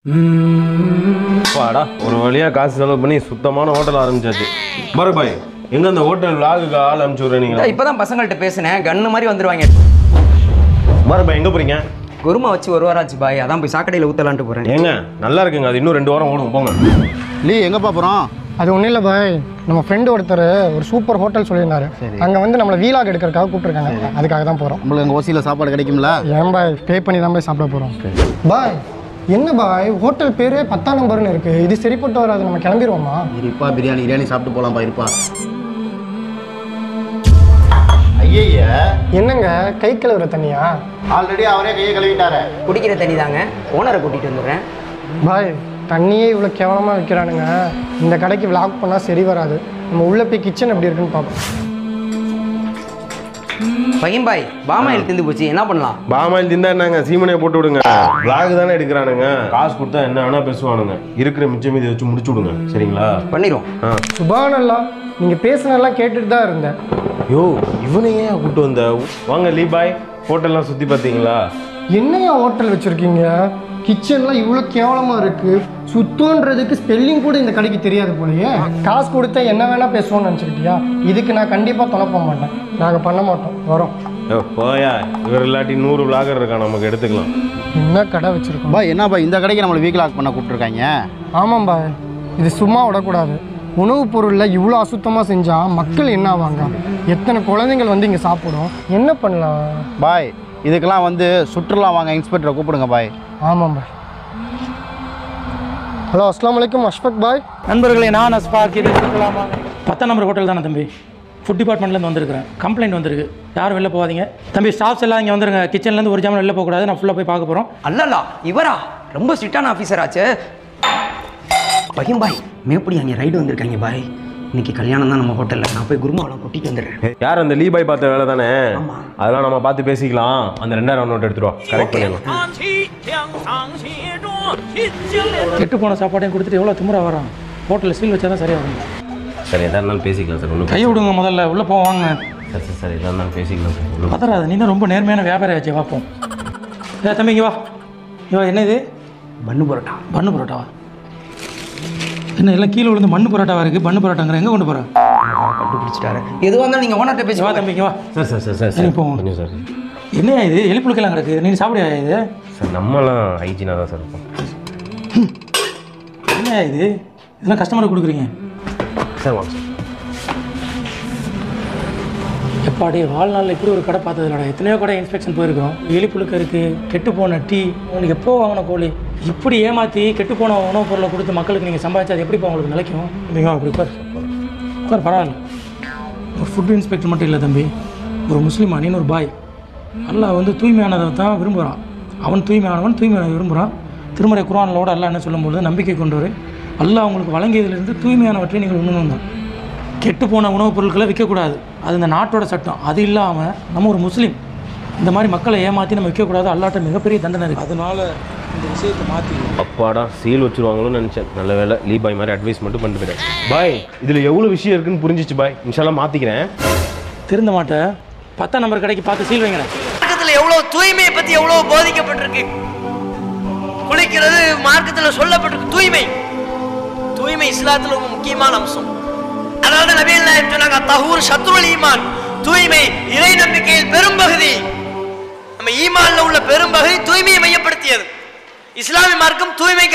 பாடா ஒரு வழியா காசு செலவு பண்ணி சுத்தமான ஹோட்டல் ஆரம்பிச்சாச்சு பாரு பாய் எங்க அந்த ஹோட்டல் லாகுக்கு ஆள் அனுப்பிச்சு விடுறேன் நீங்க இப்பதான் பசங்கள்ட்ட பேசினேன் கன்னு மாதிரி வந்துருவாங்க பாரு பாய் எங்க போறீங்க குருமா வச்சு ஒரு வாரம் ஆச்சு பாய் அதான் போய் சாக்கடையில் ஊத்தலான்ட்டு போறேன் ஏங்க நல்லா இருக்குங்க அது இன்னும் ரெண்டு வாரம் ஓடும் போங்க லீ எங்கப்பா போகிறோம் அது ஒன்றும் இல்லை பாய் நம்ம ஃப்ரெண்டு ஒருத்தர் ஒரு சூப்பர் ஹோட்டல் சொல்லியிருந்தாரு அங்கே வந்து நம்மளை வீலாக் எடுக்கிறதுக்காக கூப்பிட்டுருக்காங்க அதுக்காக தான் போகிறோம் உங்களுக்கு எங்கள் ஓசியில் சாப்பாடு கிடைக்கும்ல ஏன் பாய் பே பண்ணி தான் போய் சாப்பிட போகிறோம் பாய் என்ன பாய் ஹோட்டல் பேரே பத்தாம் நம்பர்னு இருக்கு இது சரிப்பட்டு வராது நம்ம கிளம்பிடுவோமா இருப்பா பிரியாணி பிரியாணி சாப்பிட்டு போகலாம்ப்பா இருப்பா ஐயய்ய என்னங்க கை கழுவுற தண்ணியா ஆல்ரெடி அவரே கையை கழுவிட்டாரு குடிக்கிற தண்ணி தாங்க ஓனரை கூட்டிட்டு வந்துடுறேன் பாய் தண்ணியே இவ்வளோ கேவலமாக வைக்கிறானுங்க இந்த கடைக்கு விளாக் பண்ணால் சரி வராது நம்ம உள்ள போய் கிச்சன் எப்படி இருக்குன்னு பார்ப்போம் பையன் பாய் பாமாயில் திந்து போச்சு என்ன பண்ணலாம் பாமாயில் திண்டா என்னங்க சீமனையை போட்டு விடுங்க vlog தானே எடுக்கிறானுங்க காசு கொடுத்தா என்ன வேணா பேசுவானுங்க இருக்கிற மிச்சம் மீதி வச்சு முடிச்சு விடுங்க சரிங்களா பண்ணிடுவோம் ஆ சுபானல்லா நீங்கள் பேசுனதெல்லாம் கேட்டுட்டு தான் இருந்தேன் யோ இவனையே கூட்டு வந்த வாங்க லீ பாய் ஹோட்டல்லாம் சுத்தி பார்த்தீங்களா என்னையா ஹோட்டல் வச்சுருக்கீங்க கிச்சன்லாம் இவ்வளோ கேவலமாக இருக்குது சுத்தன்றதுக்கு ஸ்பெல்லிங் கூட இந்த கடைக்கு தெரியாது போலயே காசு கொடுத்தா என்ன வேணால் பேசுவோம்னு நினச்சிக்கிட்டியா இதுக்கு நான் கண்டிப்பாக தொலைப்ப மாட்டேன் நாங்கள் பண்ண மாட்டோம் வரோம் யோ, போயா இவர் இல்லாட்டி நூறு விளாகர் இருக்கான் நமக்கு எடுத்துக்கலாம் என்ன கடை வச்சுருக்கோம் பா என்னப்பா இந்த கடைக்கு நம்மளை வீக் லாக் பண்ண கூப்பிட்டுருக்காங்க ஆமாம் பாய் இது சும்மா விடக்கூடாது உணவுப் பொருளில் இவ்வளோ அசுத்தமாக செஞ்சால் மக்கள் என்ன ஆவாங்க எத்தனை குழந்தைங்கள் வந்து இங்கே சாப்பிடும் என்ன பண்ணலாம் பாய் இதுக்கெல்லாம் வந்து சுற்றுலா வாங்க இன்ஸ்பெக்டரை கூப்பிடுங்க பாய் ஆமாம் பாய் ஹலோ அஸ்லாம் வலைக்கம் அஷ்ஃபக் பாய் நண்பர்களே நான் அஸ்பாக் இது இருக்கலாமா பத்தாம் நம்பர் ஹோட்டல் தானே தம்பி ஃபுட் டிபார்ட்மெண்ட்லேருந்து வந்திருக்கிறேன் கம்ப்ளைண்ட் வந்திருக்கு யாரும் வெளில போகாதீங்க தம்பி ஸ்டாஃப்ஸ் எல்லாம் இங்கே வந்துருங்க கிச்சன்லேருந்து ஒரு ஜாமன் வெளில போகக்கூடாது நான் ஃபுல்லாக போய் பார்க்க போகிறோம் அல்லலா இவரா ரொம்ப ஸ்ட்ரிக்டான ஆஃபீஸர் ஆச்சு பையன் பாய் மேப்படி அங்கே ரைடு வந்திருக்காங்க பாய் இன்னைக்கு கல்யாணம் தான் நம்ம ஹோட்டலில் நான் போய் குருமாவெல்லாம் கூட்டிட்டு வந்துடுறேன் யார் அந்த லீ பாய் பார்த்த வேலை தானே ஆமா. அதெல்லாம் நம்ம பார்த்து பேசிக்கலாம் அந்த ரெண்டாயிரம் நோட் எடுத்துருவா கரெக்ட் பண்ணிடலாம் 唱起两场协着，新疆的。 கெட்டு போன சாப்பாடையும் கொடுத்துட்டு எவ்வளோ திமுறா வரான் ஹோட்டலில் சீல் வச்சா தான் சரியாக வரும் சரி எதா இருந்தாலும் பேசிக்கலாம் சார் ஒன்றும் கை விடுங்க முதல்ல உள்ளே போவாங்க சார் சார் சார் எதா இருந்தாலும் பேசிக்கலாம் சார் ஒன்றும் பதறாது நீ தான் ரொம்ப நேர்மையான வியாபாரி ஆச்சு பார்ப்போம் ஏ தம்பி இங்கே வா இங்க வா என்ன இது பண்ணு பரோட்டா பண்ணு பரோட்டாவா என்ன எல்லாம் கீழே விழுந்து மண்ணு பரோட்டாவா இருக்குது பண்ணு பரோட்டாங்கிற எங்கே கொண்டு போகிறேன் கண்டுபிடிச்சிட்டாரு எதுவாக இருந்தாலும் நீங்கள் ஓனர்கிட்ட பேசி வா தம்பி இங்க வா சார் சார் சார் சார் சரி, சார் போவோம். கொஞ்சம் சார் என்னையா இது எலிப்புழுக்கெல்லாம் கிடக்கு நீ சாப்பிடுயா இது சார் நம்மலாம் ஹைஜீனாக தான் சார் இருப்போம் என்னையா இது இதெல்லாம் கஸ்டமருக்கு கொடுக்குறீங்க சார் வாங்க சார் எப்பாடி வாழ்நாளில் இப்படி ஒரு கடை பார்த்தது இல்லடா எத்தனையோ கடை இன்ஸ்பெக்ஷன் போயிருக்கோம் எலிப்புழுக்க இருக்குது கெட்டு போன டீ உங்களுக்கு எப்போ வாங்கின கோழி இப்படி ஏமாற்றி கெட்டு போன உணவுப் பொருளை கொடுத்து மக்களுக்கு நீங்கள் சம்பாதிச்சா அது எப்படிப்பா உங்களுக்கு நிலைக்கும் நீங்கள் அப்படி உட்கார் உட்கார் பரவாயில்ல ஒரு ஃபுட் இன்ஸ்பெக்டர் மட்டும் இல்லை தம்பி ஒரு முஸ்லீம் அணின்னு ஒரு பாய் அல்லாஹ் வந்து தூய்மையானதை தான் விரும்புகிறான் அவன் தூய்மையானவன் தூய்மையானதை விரும்புகிறான் திருமறை குரானோட அல்லாஹ் என்ன சொல்லும்போது நம்பிக்கை கொண்டவர் அல்லாஹ் உங்களுக்கு வழங்கியதிலிருந்து தூய்மையானவற்றை நீங்கள் உண்ணணும் தான் கெட்டு போன உணவுப் பொருட்களை விற்கக்கூடாது அது இந்த நாட்டோட சட்டம் அது இல்லாமல் நம்ம ஒரு முஸ்லீம் இந்த மாதிரி மக்களை ஏமாற்றி நம்ம விற்கக்கூடாது அல்லாட்ட மிகப்பெரிய தண்டனை இருக்குது அதனால இந்த விஷயத்தை மாற்றி அப்பாடா சீல் வச்சிருவாங்களோன்னு நினச்சேன் நல்ல வேலை லீ பாய் மாதிரி அட்வைஸ் மட்டும் பண்ணிட்டு போயிட்டேன் பாய் இதில் எவ்வளோ விஷயம் இருக்குன்னு புரிஞ்சிச்சு பாய் இன்ஷால்லாம் மாற்றிக்கிறேன் திருந்த மாட்டேன் பத்தாம் நம்பர் கடைக்கு பார்த்து சீல் வைங்களேன் மார்க்கத்துல எவ்வளவு தூய்மையை பத்தி எவ்வளவு போதிக்கப்பட்டிருக்கு குளிக்கிறது மார்க்கத்துல சொல்லப்பட்டிருக்கு தூய்மை தூய்மை இஸ்லாத்துல ஒரு முக்கியமான அம்சம் அதாவது நபிகள் நாயகம் சொன்னாங்க தஹூர் சத்ருல் ஈமான் தூய்மை இறை நம்பிக்கையில் பெரும்பகுதி நம்ம ஈமான்ல உள்ள பெரும்பகுதி தூய்மையை மையப்படுத்தியது இஸ்லாமிய மார்க்கம் தூய்மைக்கு